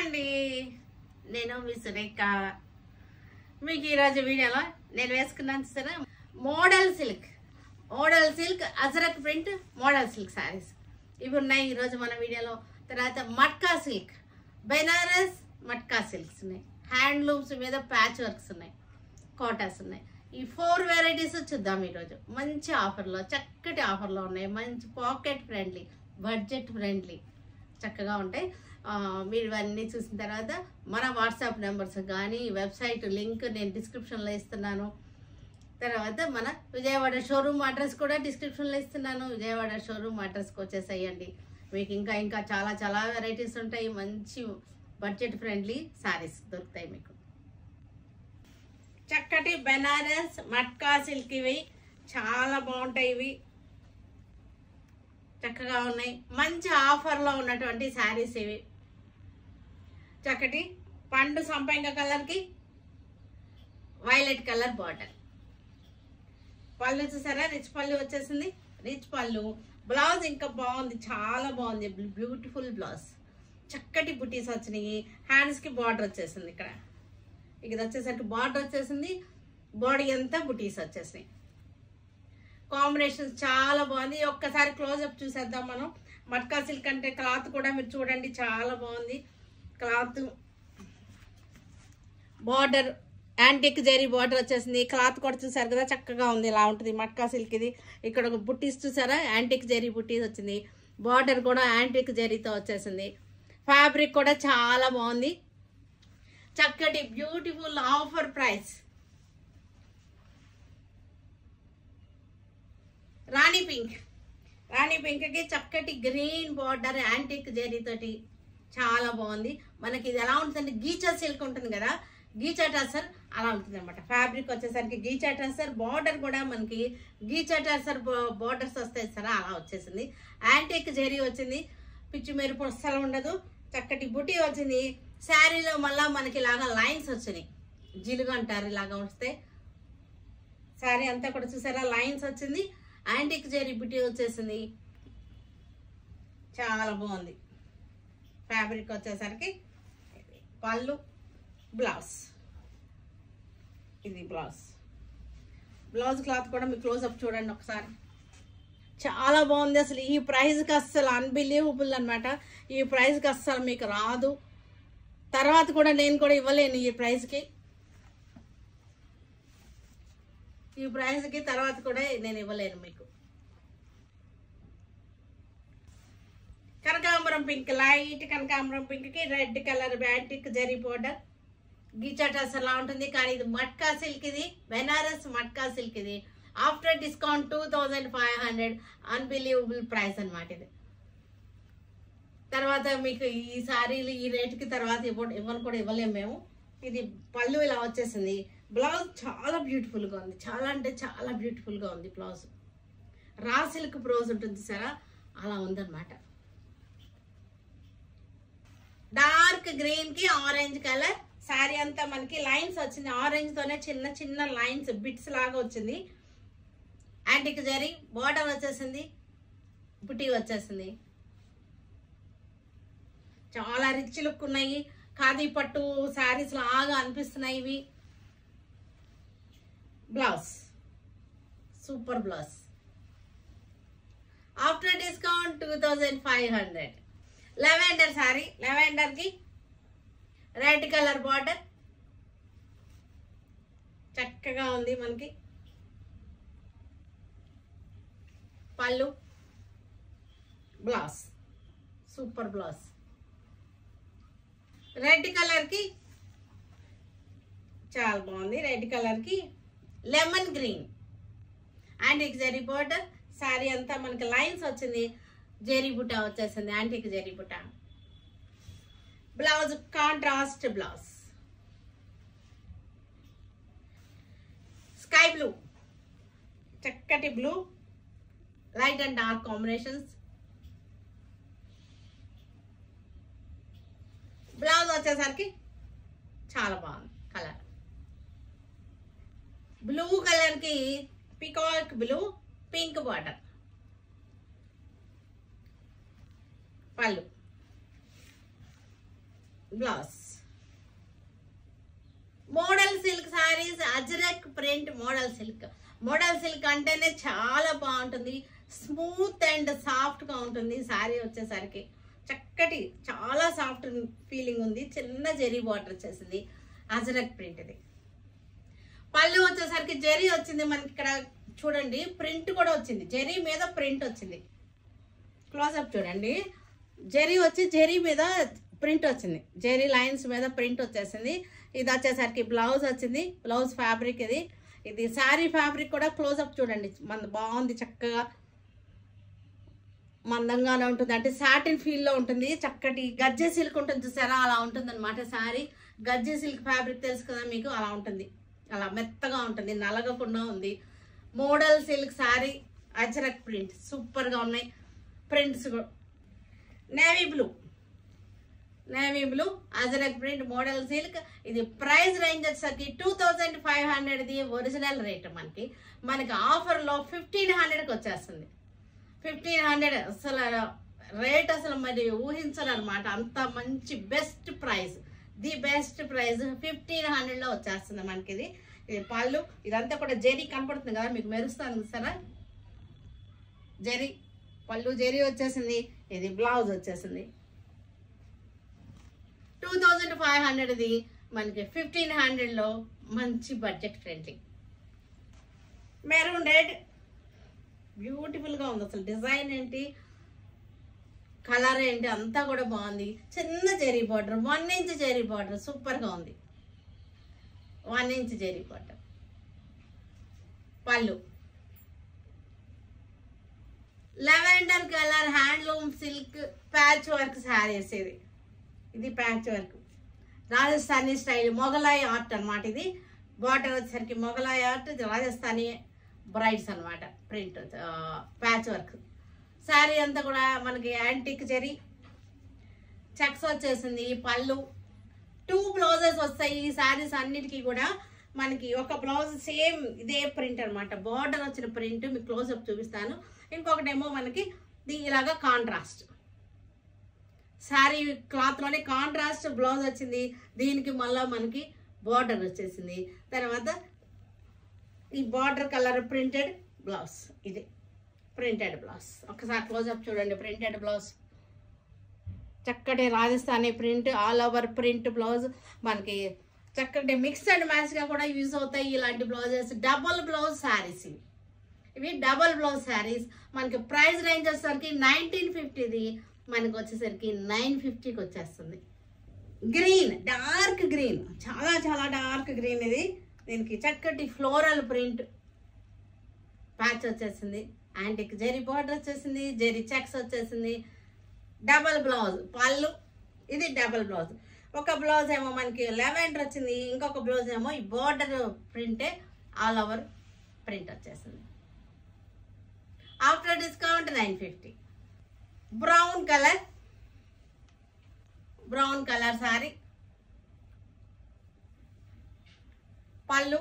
అండి నేను మీ సురేఖ మీకు ఈరోజు వీడియోలో నేను వేసుకున్నాను సరే model silk model silk Ajrak print model silk saris ఇవి ఉన్నాయి ఈరోజు మన వీడియోలో తర్వాత మట్కా సిల్క్ బెనారస్ మట్కా సిల్క్స్ ఉన్నాయి హ్యాండ్లూమ్స్ మీద ప్యాచ్ వర్క్స్ ఉన్నాయి కోటాస్ ఉన్నాయి ఈ ఫోర్ వెరైటీస్ చూద్దాం ఈరోజు మంచి ఆఫర్లో చక్కటి ఆఫర్లో ఉన్నాయి మంచి పాకెట్ ఫ్రెండ్లీ బడ్జెట్ ఫ్రెండ్లీ చక్కగా ఉంటాయి ఆ, మీరు ఇవన్నీ చూసిన తర్వాత మన వాట్సాప్ నెంబర్స్ కానీ వెబ్సైట్ లింక్ నేను డిస్క్రిప్షన్లో ఇస్తున్నాను తర్వాత మన విజయవాడ షోరూమ్ అడ్రస్ కూడా డిస్క్రిప్షన్లో ఇస్తున్నాను విజయవాడ షోరూమ్ అడ్రస్కి వచ్చేసేయండి మీకు ఇంకా ఇంకా చాలా చాలా వెరైటీస్ ఉంటాయి మంచి బడ్జెట్ ఫ్రెండ్లీ శారీస్ దొరుకుతాయి మీకు చక్కటి బెనారస్ మట్కా సిల్క్ ఇవి చాలా బాగుంటాయి ఇవి చక్కగా ఉన్నాయి మంచి ఆఫర్లో ఉన్నటువంటి శారీస్ ఇవి చక్కటి పండు సంపంగ కలర్కి వైలెట్ కలర్ బార్డర్ పళ్ళు చూసారా రిచ్ పళ్ళు వచ్చేసింది రిచ్ పళ్ళు బ్లౌజ్ ఇంకా బాగుంది చాలా బాగుంది బ్యూటిఫుల్ బ్లౌజ్ చక్కటి బుటీస్ వచ్చినాయి హ్యాండ్స్కి బార్డర్ వచ్చేసింది ఇక్కడ ఇది వచ్చేసరికి బార్డర్ వచ్చేసింది బాడీ అంతా బుటీస్ వచ్చేసినాయి కాంబినేషన్ చాలా బాగుంది ఒక్కసారి క్లోజ్అప్ చూసేద్దాం మనం మట్కా సిల్క్ అంటే క్లాత్ కూడా మీరు చూడండి చాలా బాగుంది cloth border antique zari border వచ్చేసింది క్లాత్ కూడా చూసారు కదా చక్కగా ఉంది ఇలా ఉంటుంది మట్కా సిల్క్ ఇది ఇక్కడ ఒక బుట్టీస్ చూసారా యాంటిక్ జరీ బుట్టీస్ వచ్చింది బార్డర్ కూడా యాంటిక్ జరీతో వచ్చేసింది ఫ్యాబ్రిక్ కూడా చాలా బాగుంది చక్కటి beautiful offer price Rani pink Rani పింక్కి చక్కటి గ్రీన్ బార్డర్ యాంటిక్ తోటి చాలా బాగుంది మనకి ఇది ఎలా ఉంటుందంటే గీచా సిల్క్ ఉంటుంది కదా గీచా టసర్ అలా ఉంటుంది అనమాట ఫ్యాబ్రిక్ వచ్చేసరికి గీచా టసర్ బార్డర్ కూడా మనకి గీచా టసర్ బార్డర్స్ వస్తాయి సరే అలా వచ్చేసింది యాంటిక్ జెరీ వచ్చింది పిచ్చి మెరుపు అస్సలు ఉండదు చక్కటి బుటీ వచ్చింది శారీలో మళ్ళా మనకి ఇలాగా లైన్స్ వచ్చినాయి జిలుగు అంటారు ఇలాగా వస్తే శారీ అంతా కూడా చూసారా లైన్స్ వచ్చింది యాంటిక్ జెరీ బుటీ వచ్చేసింది చాలా బాగుంది ఫ్యాబ్రిక్ వచ్చేసరికి ఇది పళ్ళు బ్లౌజ్ ఇది బ్లౌజ్ బ్లౌజ్ క్లాత్ కూడా మీకు క్లోజ్అప్ చూడండి ఒకసారి చాలా బాగుంది అసలు ఈ ప్రైస్కి అస్సలు అన్బిలీవబుల్ అనమాట ఈ ప్రైస్కి అస్సలు మీకు రాదు తర్వాత కూడా నేను కూడా ఇవ్వలేను ఈ ప్రైస్కి ఈ ప్రైస్కి తర్వాత కూడా నేను ఇవ్వలేను మీకు కనకాంబరం పింక్ లైట్ కనకాంబరం పింక్కి red colour antique zari border గీచటస్ అలా ఉంటుంది కానీ ఇది మట్కా సిల్క్ ఇది బెనారస్ మట్కా సిల్క్ ఇది after discount two thousand five hundred unbelievable price అనమాట ఇది తర్వాత మీకు ఈ సారీలు ఈ రేటుకి తర్వాత ఇవ్వ ఇవ్వను కూడా ఇవ్వలేము మేము ఇది పళ్ళు ఇలా వచ్చేసింది బ్లౌజ్ చాలా బ్యూటిఫుల్గా ఉంది చాలా అంటే చాలా బ్యూటిఫుల్గా ఉంది బ్లౌజ్ రా సిల్క్ బ్లౌజ్ ఉంటుంది సరా అలా ఉందన్నమాట డార్క్ గ్రీన్ కి ఆరెంజ్ కలర్ శారీ అంతా మనకి లైన్స్ వచ్చింది ఆరెంజ్ తోనే చిన్న చిన్న లైన్స్ బిట్స్ లాగా వచ్చింది యాంటిక్ జరీ బార్డర్ వచ్చేసింది బుటీ వచ్చేసింది చాలా రిచ్ లుక్ ఉన్నాయి ఖాదీ పట్టు శారీస్ లాగా అనిపిస్తున్నాయి ఇవి blouse super blouse after discount two thousand five hundred lavender sari లెవెండర్కి రెడ్ కలర్ బార్డర్ చక్కగా ఉంది మనకి పళ్ళు బ్లౌజ్ సూపర్ బ్లౌజ్ రెడ్ కలర్కి చాలా బాగుంది రెడ్ కలర్కి lemon green antique zari border sari అంతా మనకి లైన్స్ వచ్చింది జరీ బుట్ట వచ్చేసింది యాంటిక్ జరీ బుట్ట blouse contrast blouse sky blue చక్కటి blue light and dark combinations blouse వచ్చేసరికి చాలా బాగుంది కలర్ బ్లూ కలర్కి పికాక్ బ్లూ పింక్ బార్డర్ పళ్ళు blouse model silk saris Ajrak print model silk model silk అంటేనే చాలా బాగుంటుంది స్మూత్ అండ్ సాఫ్ట్ గా ఉంటుంది శారీ వచ్చేసరికి చక్కటి చాలా సాఫ్ట్ ఫీలింగ్ ఉంది చిన్న జెరీ బార్డర్ వచ్చేసింది అజరక్ ప్రింట్ ఇది పళ్ళు వచ్చేసరికి జెరీ వచ్చింది మనకి ఇక్కడ చూడండి ప్రింట్ కూడా వచ్చింది జెరీ మీద ప్రింట్ వచ్చింది క్లోజప్ చూడండి జెరీ వచ్చి జెరీ మీద ప్రింట్ వచ్చింది జెరీ లైన్స్ మీద ప్రింట్ వచ్చేసింది ఇది వచ్చేసరికి బ్లౌజ్ వచ్చింది బ్లౌజ్ ఫ్యాబ్రిక్ ఇది ఇది శారీ ఫ్యాబ్రిక్ కూడా క్లోజప్ చూడండి మన బాగుంది చక్కగా మందంగానే ఉంటుంది అంటే సాటిన్ ఫీల్లో ఉంటుంది చక్కటి గజ్జె సిల్క్ ఉంటుంది చూసారా అలా ఉంటుంది అనమాట శారీ గజ్జె సిల్క్ ఫ్యాబ్రిక్ తెలుసు కదా మీకు అలా ఉంటుంది అలా మెత్తగా ఉంటుంది నలగకుండా ఉంది model silk sari Ajrak print సూపర్గా ఉన్నాయి ప్రింట్స్ కూడా navy blue navy blue Ajrak print model silk ఇది ప్రైస్ రేంజ్ వచ్చేసరికి టూ థౌజండ్ ఫైవ్ హండ్రెడ్ది ఒరిజినల్ రేట్ మనకి మనకి ఆఫర్లో ఫిఫ్టీన్ హండ్రెడ్కి వచ్చేస్తుంది ఫిఫ్టీన్ హండ్రెడ్ అసలు రేట్ అసలు మరి ఊహించరనమాట అంత మంచి best price the best price fifteen హండ్రెడ్లో వచ్చేస్తుంది మనకి ఇది ఇది పళ్ళు ఇదంతా కూడా జెరీ కనపడుతుంది కదా మీకు మెరుస్తాను చూస్తారా జెరీ పళ్ళు జెరీ వచ్చేసింది ఇది బ్లౌజ్ వచ్చేసింది టూ థౌజండ్ ఫైవ్ హండ్రెడ్ది మనకి ఫిఫ్టీన్ హండ్రెడ్లో మంచి బడ్జెట్ ఫ్రెండ్లీ మెరూన్ రెడ్ బ్యూటిఫుల్గా ఉంది అసలు డిజైన్ ఏంటి కలర్ ఏంటి అంతా కూడా బాగుంది చిన్న zari border one inch zari border సూపర్గా ఉంది one inch zari border pallu lavender colour handloom silk patch work saris ఇది ఇది patch work Rajasthani style Mughlai art అన్నమాట ఇది బార్డర్ వచ్చేసరికి మొగలాయి ఆర్ట్ ఇది రాజస్థానీ బ్రైడ్స్ అన్నమాట ప్రింట్ ప్యాచ్ వర్క్ శారీ అంతా కూడా మనకి యాంటిక్ జరీ చెక్స్ వచ్చేసింది పళ్ళు టూ బ్లౌజెస్ వస్తాయి ఈ శారీస్ అన్నిటికీ కూడా మనకి ఒక బ్లౌజ్ సేమ్ ఇదే ప్రింట్ అన్నమాట బార్డర్ వచ్చిన ప్రింట్ మీకు క్లోజ్అప్ చూపిస్తాను ఇంకొకటేమో మనకి దీ- ఇలాగా కాంట్రాస్ట్ శారీ క్లాత్లోనే కాంట్రాస్ట్ బ్లౌజ్ వచ్చింది దీనికి మళ్ళీ మనకి బార్డర్ వచ్చేసింది తర్వాత ఈ బార్డర్ కలర్ ప్రింటెడ్ బ్లౌజ్ ఇది ప్రింటెడ్ బ్లౌజ్ ఒకసారి క్లోజ్అప్ చూడండి ప్రింటెడ్ బ్లౌజ్ చక్కటి Rajasthani print all over print blouse మనకి చక్కటి మిక్స్ అండ్ మ్యాచ్గా కూడా యూజ్ అవుతాయి ఇలాంటి బ్లౌజెస్ డబల్ బ్లౌజ్ శారీస్ ఇవి ఇవి డబల్ బ్లౌజ్ శారీస్ మనకి ప్రైస్ రేంజ్ వచ్చేసరికి నైన్టీన్ ఫిఫ్టీది మనకి వచ్చేసరికి నైన్ ఫిఫ్టీకి వచ్చేస్తుంది గ్రీన్ డార్క్ గ్రీన్ చాలా చాలా డార్క్ గ్రీన్ ఇది దీనికి చక్కటి ఫ్లోరల్ ప్రింట్ ప్యాచ్ వచ్చేసింది యాంటిక్ జెరీ బార్డర్ వచ్చేసింది జెరీ చెక్స్ వచ్చేసింది డబల్ బ్లౌజ్ పళ్ళు ఇది డబల్ బ్లౌజ్ ఒక బ్లౌజ్ ఏమో మనకి లెవెండర్ వచ్చింది ఇంకొక బ్లౌజ్ ఏమో ఈ బార్డర్ ప్రింటే ఆల్ ఓవర్ ప్రింట్ వచ్చేసింది after discount nine fifty brown colour brown colour sari pallu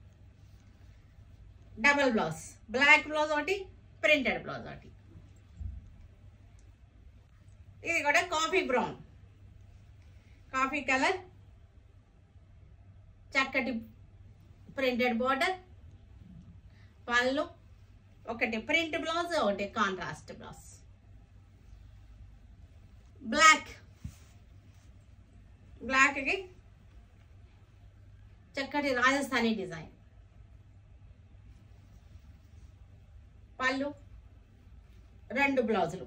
double blouse black blouse ఒకటి ప్రింటెడ్ బ్లౌజ్ ఒకటి ఇది కూడా కాఫీ బ్రౌన్ కాఫీ కలర్ చక్కటి ప్రింటెడ్ బార్డర్ పళ్ళు ఒకటి ప్రింట్ బ్లౌజ్ ఒకటి కాంట్రాస్ట్ బ్లౌజ్ బ్లాక్ బ్లాక్కి చక్కటి రాజస్థానీ డిజైన్ పళ్ళు రెండు బ్లౌజులు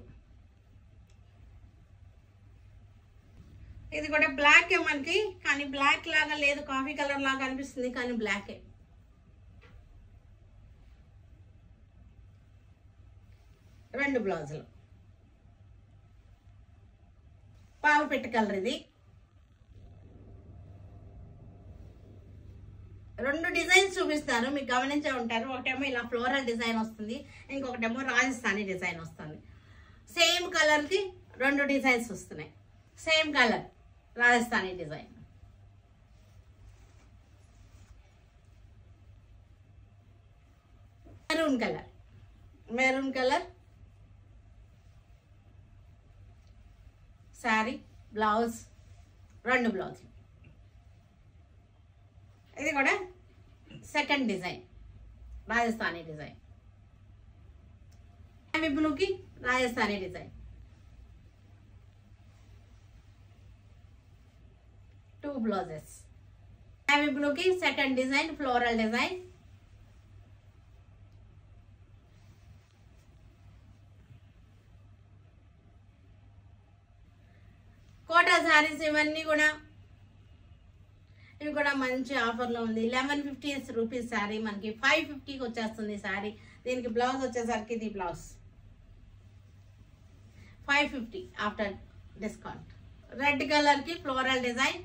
ఇది కూడా బ్లాక్ మనకి కానీ బ్లాక్ లాగా లేదు కాఫీ కలర్ లాగా అనిపిస్తుంది కానీ బ్లాకే రెండు బ్లౌజులు పాలు పెట్టి కలర్ ఇది రెండు డిజైన్స్ చూపిస్తాను మీకు గమనించే ఉంటారు ఒకటేమో ఇలా ఫ్లోరల్ డిజైన్ వస్తుంది ఇంకొకటేమో రాజస్థానీ డిజైన్ వస్తుంది సేమ్ కలర్కి రెండు డిజైన్స్ వస్తున్నాయి same colour Rajasthani design maroon colour maroon colour sari blouse రెండు బ్లౌజులు ఇది కూడా second design Rajasthani design navy బ్లూకి Rajasthani design two blouses navy బ్లూకి second design floral design Kota saris ఇవన్నీ కూడా ఇవి కూడా మంచి ఆఫర్లో ఉంది లెవెన్ ఫిఫ్టీ రూపీస్ శారీ మనకి ఫైవ్ ఫిఫ్టీకి వచ్చేస్తుంది శారీ దీనికి బ్లౌజ్ వచ్చేసరికి ఇది blouse five fifty after discount red కలర్కి ఫ్లోరల్ డిజైన్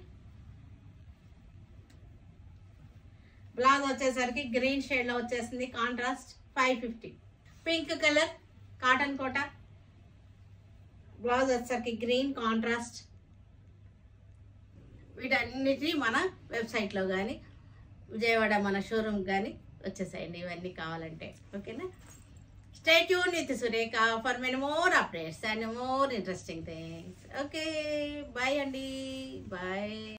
బ్లౌజ్ వచ్చేసరికి గ్రీన్ షేడ్లో వచ్చేసింది contrast five fifty pink colour cotton Kota blouse వచ్చేసరికి గ్రీన్ కాంట్రాస్ట్ వీటన్నిటి మన వెబ్సైట్లో కానీ విజయవాడ మన షోరూమ్ కానీ వచ్చేసాయండి ఇవన్నీ కావాలంటే ఓకేనా stay tune with Surekha for many more updates and more interesting things okay bye అండి బాయ్